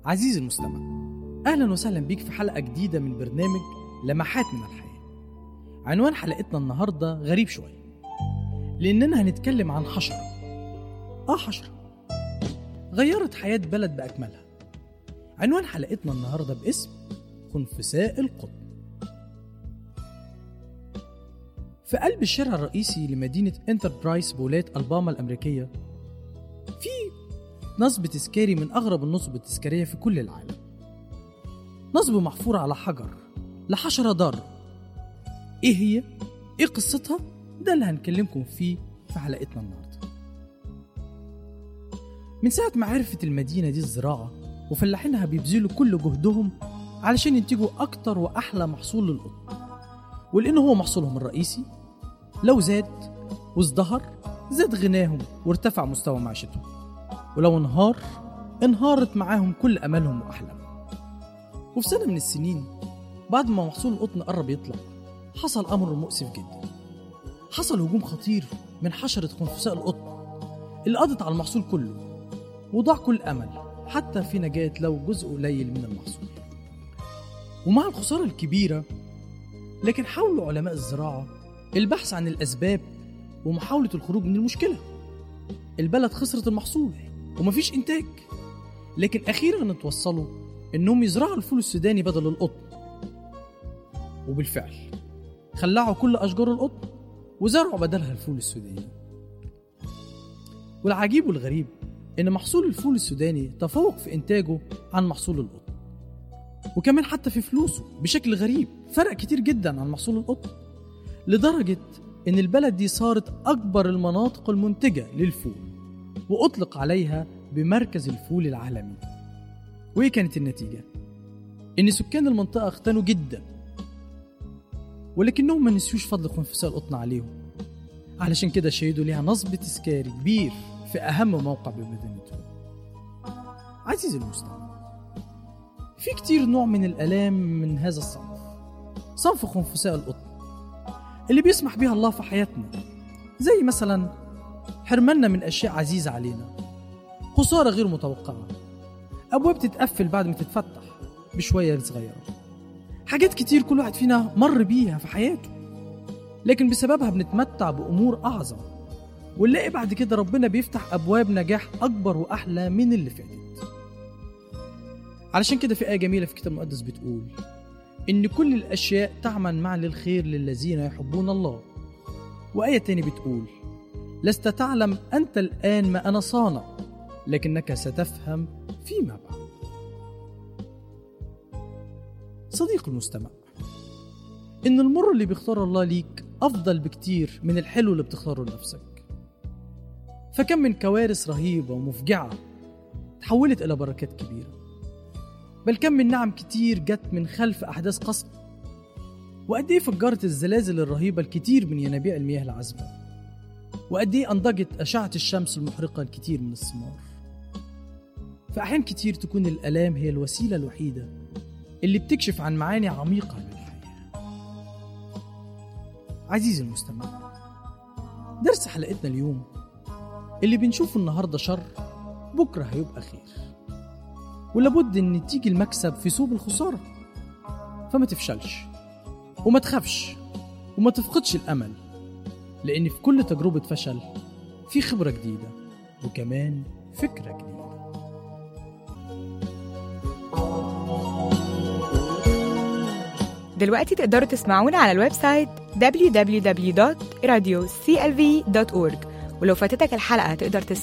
عزيزي المستمع أهلا وسهلا بيك في حلقة جديدة من برنامج لمحات من الحياة عنوان حلقتنا النهاردة غريب شوية لأننا هنتكلم عن حشرة آه حشرة غيرت حياة بلد بأكملها عنوان حلقتنا النهاردة باسم خنفساء القطب في قلب الشارع الرئيسي لمدينة انتربرايز بولاية ألباما الأمريكية في نصب تذكاري من أغرب النصب التذكارية في كل العالم نصب محفور على حجر لحشرة ضارة إيه هي؟ إيه قصتها؟ ده اللي هنكلمكم فيه في حلقتنا النهاردة من ساعة ما عرفت المدينة دي الزراعة وفلاحينها بيبذلوا كل جهدهم علشان ينتجوا أكتر وأحلى محصول للقطن ولأنه هو محصولهم الرئيسي لو زاد وازدهر زاد غناهم وارتفع مستوى معيشتهم ولو انهار انهارت معاهم كل أمالهم وأحلامهم وفي سنة من السنين بعد ما محصول القطن قرب يطلع حصل أمر مؤسف جدا حصل هجوم خطير من حشرة خنفساء القطن اللي قضت على المحصول كله وضاع كل أمل حتى في نجاة لو جزء قليل من المحصول ومع الخسارة الكبيرة لكن حاولوا علماء الزراعة البحث عن الأسباب ومحاولة الخروج من المشكلة البلد خسرت المحصول ومفيش إنتاج لكن أخيرا اتوصلوا إنهم يزرعوا الفول السوداني بدل القطن وبالفعل خلعوا كل أشجار القطن وزرعوا بدلها الفول السوداني والعجيب والغريب إن محصول الفول السوداني تفوق في إنتاجه عن محصول القطن وكمان حتى في فلوسه بشكل غريب فرق كتير جدا عن محصول القطن لدرجة إن البلد دي صارت أكبر المناطق المنتجة للفول وأطلق عليها بمركز الفول العالمي وإيه كانت النتيجة؟ إن سكان المنطقة اغتنوا جدا ولكنهم ما نسيوش فضل خنفساء القطن عليهم علشان كده شهدوا ليها نصب تذكاري كبير في أهم موقع بمدينتهم عزيزي المستمع في كتير نوع من الآلام من هذا الصنف صنف خنفساء القطن اللي بيسمح بيها الله في حياتنا زي مثلا حرمنا من أشياء عزيزة علينا خسارة غير متوقعة أبواب تتقفل بعد ما تتفتح بشوية صغيرة حاجات كتير كل واحد فينا مر بيها في حياته لكن بسببها بنتمتع بأمور أعظم ونلاقي بعد كده ربنا بيفتح أبواب نجاح أكبر وأحلى من اللي فاتت علشان كده في آية جميلة في الكتاب المقدس بتقول إن كل الأشياء تعمل معا للخير للذين يحبون الله وآية تاني بتقول لست تعلم أنت الآن ما أنا صانع لكنك ستفهم فيما بعد صديق المستمع إن المر اللي بيختاره الله ليك أفضل بكتير من الحلو اللي بتختاره لنفسك فكم من كوارث رهيبة ومفجعة تحولت إلى بركات كبيرة بل كم من نعم كتير جت من خلف أحداث قصر وقد إيه فجرت الزلازل الرهيبة الكتير من ينابيع المياه العذبة وقد إيه أنضجت أشعة الشمس المحرقة الكتير من الثمار في أحيان كتير تكون الآلام هي الوسيلة الوحيدة اللي بتكشف عن معاني عميقة للحياة عزيزي المستمع درس حلقتنا اليوم اللي بنشوفه النهاردة شر بكرة هيبقى خير ولابد ان تيجي المكسب في سوق الخسارة فما تفشلش وما تخافش وما تفقدش الأمل لأن في كل تجربة فشل في خبرة جديدة وكمان فكرة جديدة دلوقتي تقدروا تسمعونا على الويب سايت www.radioclv.org ولو فاتتك الحلقة تقدر تسمع